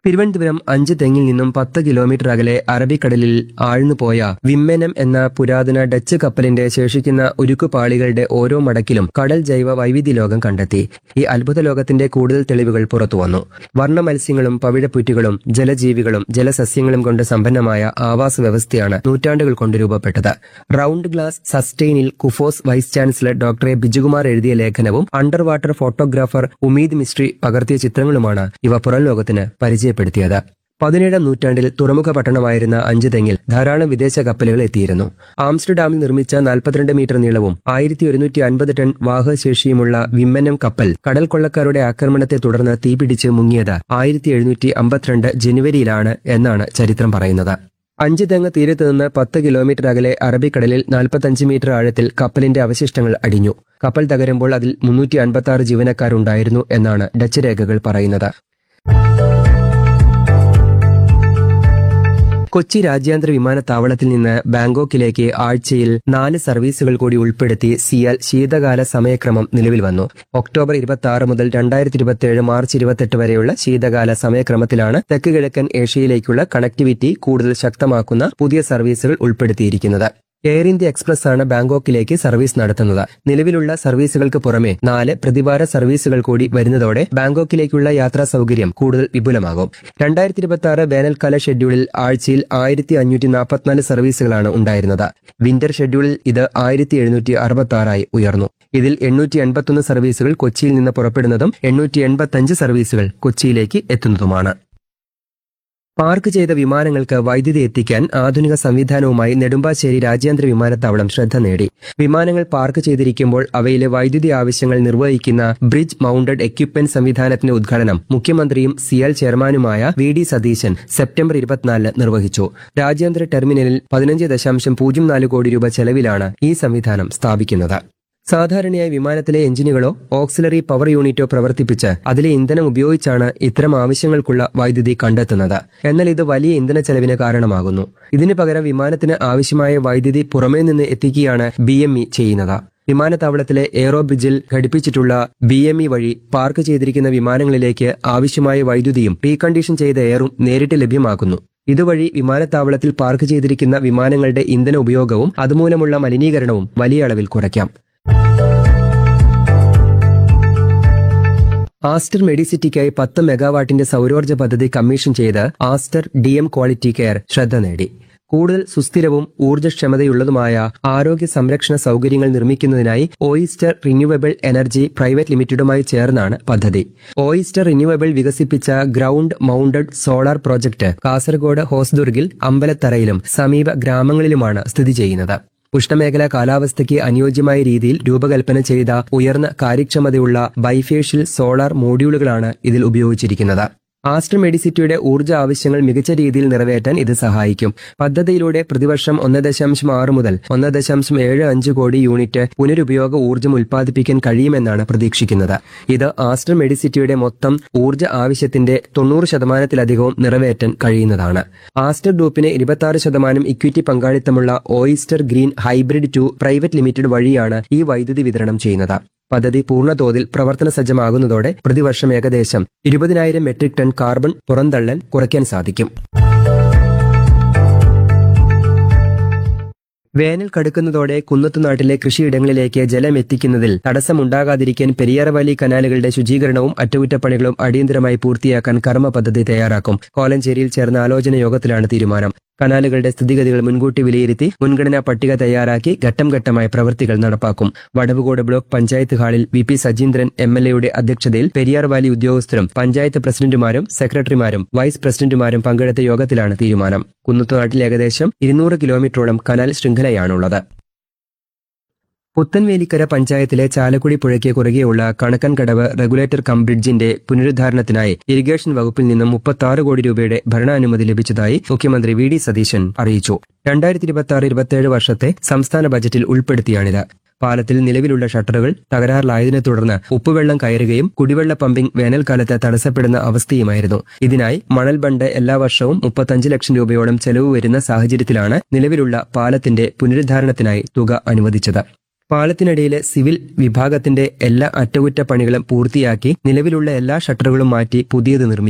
തിരുവനന്തപുരം അഞ്ച് തെങ്ങിൽ നിന്നും പത്ത് കിലോമീറ്റർ അകലെ അറബിക്കടലിൽ ആഴ്ന്നുപോയ വിമ്മെനം എന്ന പുരാതന ഡച്ച് കപ്പലിന്റെ ശേഷിക്കുന്ന ഉരുക്കുപാളികളുടെ ഓരോ മടക്കിലും കടൽ ജൈവ വൈവിധ്യ ലോകം കണ്ടെത്തി ഈ അത്ഭുത ലോകത്തിന്റെ കൂടുതൽ തെളിവുകൾ പുറത്തുവന്നു വർണ്ണ മത്സ്യങ്ങളും പവിഴപ്പുറ്റുകളും ജലജീവികളും ജലസസ്യങ്ങളും കൊണ്ട് സമ്പന്നമായ ആവാസ വ്യവസ്ഥയാണ് നൂറ്റാണ്ടുകൾ കൊണ്ട് രൂപപ്പെട്ടത് റൗണ്ട് ഗ്ലാസ് സസ്റ്റെയിനിൽ KUFOS vice chancellor doctor A Biju Kumar എഴുതിയ ലേഖനവും under water photographer Umeed Mistry പകർത്തിയ ചിത്രങ്ങളുമാണ് ഇവ പുറം ലോകത്തിന് പരിചയപ്പെടുത്തിയത് പതിനേഴാം നൂറ്റാണ്ടിൽ തുറമുഖ പട്ടണമായിരുന്ന അഞ്ചുതെങ്ങിൽ ധാരാളം വിദേശ കപ്പലുകൾ എത്തിയിരുന്നു ആംസ്റ്റർഡാമിൽ നിർമ്മിച്ച നാൽപ്പത്തിരണ്ട് മീറ്റർ നീളവും ആയിരത്തി ഒരുന്നൂറ്റി അൻപത് ടൺ വാഹകശേഷിയുമുള്ള വിമ്മനം കപ്പൽ കടൽ കൊള്ളക്കാരുടെ ആക്രമണത്തെ തുടർന്ന് തീപിടിച്ച് മുങ്ങിയത് ആയിരത്തി എഴുന്നൂറ്റി അമ്പത്തിരണ്ട് ജനുവരിയിലാണ് എന്നാണ് ചരിത്രം പറയുന്നത് അഞ്ച് തെങ്ങ് തീരത്ത് നിന്ന് പത്ത് കിലോമീറ്റർ അകലെ അറബിക്കടലിൽ നാൽപ്പത്തഞ്ച് മീറ്റർ ആഴത്തിൽ കപ്പലിന്റെ അവശിഷ്ടങ്ങൾ അടിഞ്ഞു കപ്പൽ തകരുമ്പോൾ അതിൽ മുന്നൂറ്റി അൻപത്തി ആറ് ജീവനക്കാരുണ്ടായിരുന്നു എന്നാണ് ഡച്ച് രേഖകൾ പറയുന്നത് കൊച്ചി രാജ്യാന്തര വിമാനത്താവളത്തിൽ നിന്ന് ബാങ്കോക്കിലേക്ക് ആഴ്ചയിൽ നാല് സർവീസുകൾ കൂടി ഉൾപ്പെടുത്തി സിയാൽ ശീതകാല സമയക്രമം നിലവിൽ വന്നു ഒക്ടോബർ ഇരുപത്തി ആറ് മുതൽ രണ്ടായിരത്തി ഇരുപത്തിയേഴ് മാർച്ച് ഇരുപത്തെട്ട് വരെയുള്ള ശീതകാല സമയക്രമത്തിലാണ് തെക്ക് കിഴക്കൻ ഏഷ്യയിലേക്കുള്ള കണക്ടിവിറ്റി കൂടുതൽ ശക്തമാക്കുന്ന പുതിയ സർവീസുകൾ ഉൾപ്പെടുത്തിയിരിക്കുന്നത് എയർ ഇന്ത്യ എക്സ്പ്രസ് ആണ് ബാങ്കോക്കിലേക്ക് സർവീസ് നടത്തുന്നത് നിലവിലുള്ള സർവീസുകൾക്ക് പുറമെ നാല് പ്രതിവാര സർവീസുകൾ കൂടി വരുന്നതോടെ ബാങ്കോക്കിലേക്കുള്ള യാത്രാ സൗകര്യം കൂടുതൽ വിപുലമാകും രണ്ടായിരത്തി ഇരുപത്തി ആറ് വേനൽക്കാല ഷെഡ്യൂളിൽ ആഴ്ചയിൽ ആയിരത്തി അഞ്ഞൂറ്റി നാൽപ്പത്തിനാല് സർവീസുകളാണ് ഉണ്ടായിരുന്നത് വിന്റർ ഷെഡ്യൂളിൽ ഇത് ആയിരത്തി എഴുന്നൂറ്റി അറുപത്തി ആറായി ഉയർന്നു ഇതിൽ എണ്ണൂറ്റി എൺപത്തൊന്ന് സർവീസുകൾ കൊച്ചിയിൽ നിന്ന് പുറപ്പെടുന്നതും എണ്ണൂറ്റി എൺപത്തഞ്ച് സർവീസുകൾ കൊച്ചിയിലേക്ക് എത്തുന്നതുമാണ് പാർക്ക് ചെയ്ത വിമാനങ്ങൾക്ക് വൈദ്യുതി എത്തിക്കാൻ ആധുനിക സംവിധാനവുമായി നെടുമ്പാശ്ശേരി രാജ്യാന്തര വിമാനത്താവളം ശ്രദ്ധ നേടി വിമാനങ്ങൾ പാർക്ക് ചെയ്തിരിക്കുമ്പോൾ അവയിലെ വൈദ്യുതി ആവശ്യങ്ങൾ നിർവഹിക്കുന്ന ബ്രിഡ്ജ് മൗണ്ടഡ് എക്യുപ്മെന്റ് സംവിധാനത്തിന്റെ ഉദ്ഘാടനം മുഖ്യമന്ത്രിയും സിയൽ ചെയർമാനുമായ വി ഡി സതീശൻ സെപ്റ്റംബർ ഇരുപത്തിനാലിന് നിർവഹിച്ചു രാജ്യാന്തര ടെർമിനലിൽ പതിനഞ്ച് ദശാംശം പൂജ്യം നാല് കോടി രൂപ ചെലവിലാണ് ഈ സംവിധാനം സ്ഥാപിക്കുന്നത് സാധാരണയായി വിമാനത്തിലെ എഞ്ചിനുകളോ ഓക്സിലറി പവർ യൂണിറ്റോ പ്രവർത്തിപ്പിച്ച് അതിലെ ഇന്ധനം ഉപയോഗിച്ചാണ് ഇത്തരം ആവശ്യങ്ങൾക്കുള്ള വൈദ്യുതി കണ്ടെത്തുന്നത് എന്നാൽ ഇത് വലിയ ഇന്ധന ചെലവിന് കാരണമാകുന്നു ഇതിനു പകരം വിമാനത്തിന് ആവശ്യമായ വൈദ്യുതി പുറമേ നിന്ന് എത്തിക്കുകയാണ് ബി ചെയ്യുന്നത് വിമാനത്താവളത്തിലെ എയറോ ബ്രിഡ്ജിൽ ഘടിപ്പിച്ചിട്ടുള്ള ബി എം ഇ വഴി പാർക്ക് ചെയ്തിരിക്കുന്ന വിമാനങ്ങളിലേക്ക് ആവശ്യമായ വൈദ്യുതിയും റീകണ്ടീഷൻ ചെയ്ത എയറും നേരിട്ട് ലഭ്യമാക്കുന്നു ഇതുവഴി വിമാനത്താവളത്തിൽ പാർക്ക് ചെയ്തിരിക്കുന്ന വിമാനങ്ങളുടെ ഇന്ധന ഉപയോഗവും അതുമൂലമുള്ള മലിനീകരണവും വലിയ അളവിൽ കുറയ്ക്കാം ആസ്റ്റർ മെഡിസിറ്റിക്കായി പത്ത് മെഗാവാട്ടിന്റെ സൗരോർജ്ജ പദ്ധതി കമ്മീഷൻ ചെയ്ത് Aster D M quality care ശ്രദ്ധ നേടി കൂടുതൽ സുസ്ഥിരവും ഊർജ്ജക്ഷമതയുള്ളതുമായ ആരോഗ്യ സംരക്ഷണ സൗകര്യങ്ങൾ നിർമ്മിക്കുന്നതിനായി ഓയിസ്റ്റർ റിന്യൂവബിൾ എനർജി പ്രൈവറ്റ് ലിമിറ്റഡുമായി ചേർന്നാണ് പദ്ധതി ഓയിസ്റ്റർ റിന്യൂവബിൾ വികസിപ്പിച്ച ground mounted solar project Kasaragod ഹോസ്ദുർഗിൽ അമ്പലത്തറയിലും സമീപ ഗ്രാമങ്ങളിലുമാണ് സ്ഥിതി ചെയ്യുന്നത് ഉഷ്ണമേഖലാ കാലാവസ്ഥയ്ക്ക് അനുയോജ്യമായ രീതിയിൽ രൂപകൽപ്പന ചെയ്ത ഉയർന്ന കാര്യക്ഷമതയുള്ള ബൈഫേഷ്യൽ സോളാർ മോഡ്യൂളുകളാണ് ഇതിൽ ഉപയോഗിച്ചിരിക്കുന്നത് ആസ്റ്റർ മെഡിസിറ്റിയുടെ ഊർജ്ജ ആവശ്യങ്ങൾ മികച്ച രീതിയിൽ നിറവേറ്റാൻ ഇത് സഹായിക്കും പദ്ധതിയിലൂടെ പ്രതിവർഷം ഒന്ന് ദശാംശം ആറ് മുതൽ ഒന്ന് ദശാംശം ഏഴ് അഞ്ച് കോടി യൂണിറ്റ് പുനരുപയോഗ ഊർജ്ജം ഉൽപ്പാദിപ്പിക്കാൻ കഴിയുമെന്നാണ് പ്രതീക്ഷിക്കുന്നത് ഇത് ആസ്റ്റർ മെഡിസിറ്റിയുടെ മൊത്തം ഊർജ്ജ ആവശ്യത്തിന്റെ തൊണ്ണൂറ് ശതമാനത്തിലധികവും നിറവേറ്റാൻ കഴിയുന്നതാണ് ആസ്റ്റർ ഗ്രൂപ്പിന് ഇരുപത്തി ശതമാനം ഇക്വിറ്റി പങ്കാളിത്തമുള്ള Oyster green hybrid two private limited വഴിയാണ് ഈ വൈദ്യുതി വിതരണം ചെയ്യുന്നത് പദ്ധതി പൂർണ്ണതോതിൽ പ്രവർത്തന സജ്ജമാകുന്നതോടെ പ്രതിവർഷം ഏകദേശം ഇരുപതിനായിരം മെട്രിക് ടൺ കാർബൺ പുറന്തള്ളൽ കുറയ്ക്കാൻ സാധിക്കും വേനൽ കടുക്കുന്നതോടെ കുന്നത്തുനാട്ടിലെ കൃഷിയിടങ്ങളിലേക്ക് ജലം എത്തിക്കുന്നതിൽ തടസ്സമുണ്ടാകാതിരിക്കാൻ പെരിയാറവാലി കനാലുകളുടെ ശുചീകരണവും അറ്റകുറ്റപ്പണികളും അടിയന്തരമായി പൂർത്തിയാക്കാൻ കർമ്മ പദ്ധതി തയ്യാറാക്കും കോലഞ്ചേരിയിൽ ചേർന്ന ആലോചന യോഗത്തിലാണ് തീരുമാനം കനാലുകളുടെ സ്ഥിതിഗതികൾ മുൻകൂട്ടി വിലയിരുത്തി മുൻഗണനാ പട്ടിക തയ്യാറാക്കി ഘട്ടം ഘട്ടമായി പ്രവൃത്തികൾ നടപ്പാക്കും വടവുകോട് ബ്ലോക്ക് പഞ്ചായത്ത് ഹാളിൽ V P Sajeendran M L എയുടെ അധ്യക്ഷതയിൽ പെരിയാർ വാലി ഉദ്യോഗസ്ഥരും പഞ്ചായത്ത് പ്രസിഡന്റുമാരും സെക്രട്ടറിമാരും വൈസ് പ്രസിഡന്റുമാരും പങ്കെടുത്ത യോഗത്തിലാണ് തീരുമാനം കുന്നത്തുനാട്ടിൽ ഏകദേശം ഇരുന്നൂറ് കിലോമീറ്ററോളം കനാൽ ശൃംഖലയാണുള്ളത് പുത്തൻവേലിക്കര പഞ്ചായത്തിലെ ചാലക്കുടി പുഴയ്ക്ക് കുറുകെയുള്ള കണക്കൻ കടവ് റെഗുലേറ്റർ കം ബ്രിഡ്ജിന്റെ പുനരുദ്ധാരണത്തിനായി ഇറിഗേഷൻ വകുപ്പിൽ നിന്നും മുപ്പത്തി ആറ് കോടി രൂപയുടെ ഭരണാനുമതി ലഭിച്ചതായി മുഖ്യമന്ത്രി വി ഡി സതീശൻ അറിയിച്ചു രണ്ടായിരത്തി ഇരുപത്തി ആറ് ഇരുപത്തിയേഴ് വർഷത്തെ സംസ്ഥാന ബജറ്റിൽ ഉൾപ്പെടുത്തിയാണിത് പാലത്തിൽ നിലവിലുള്ള ഷട്ടറുകൾ തകരാറിലായതിനെ തുടർന്ന് ഉപ്പുവെള്ളം കയറുകയും കുടിവെള്ള പമ്പിംഗ് വേനൽക്കാലത്ത് തടസ്സപ്പെടുന്ന അവസ്ഥയുമായിരുന്നു ഇതിനായി മണൽ ബണ്ട് എല്ലാ വർഷവും മുപ്പത്തഞ്ച് ലക്ഷം രൂപയോളം ചെലവ് വരുന്ന സാഹചര്യത്തിലാണ് നിലവിലുള്ള പാലത്തിന്റെ പുനരുദ്ധാരണത്തിനായി തുക അനുവദിച്ചത് പാലത്തിനടിയിലെ സിവിൽ വിഭാഗത്തിന്റെ എല്ലാ അറ്റകുറ്റപ്പണികളും പൂർത്തിയാക്കി നിലവിലുള്ള എല്ലാ ഷട്ടറുകളും മാറ്റി പുതിയത് നിർമ്മിക്കും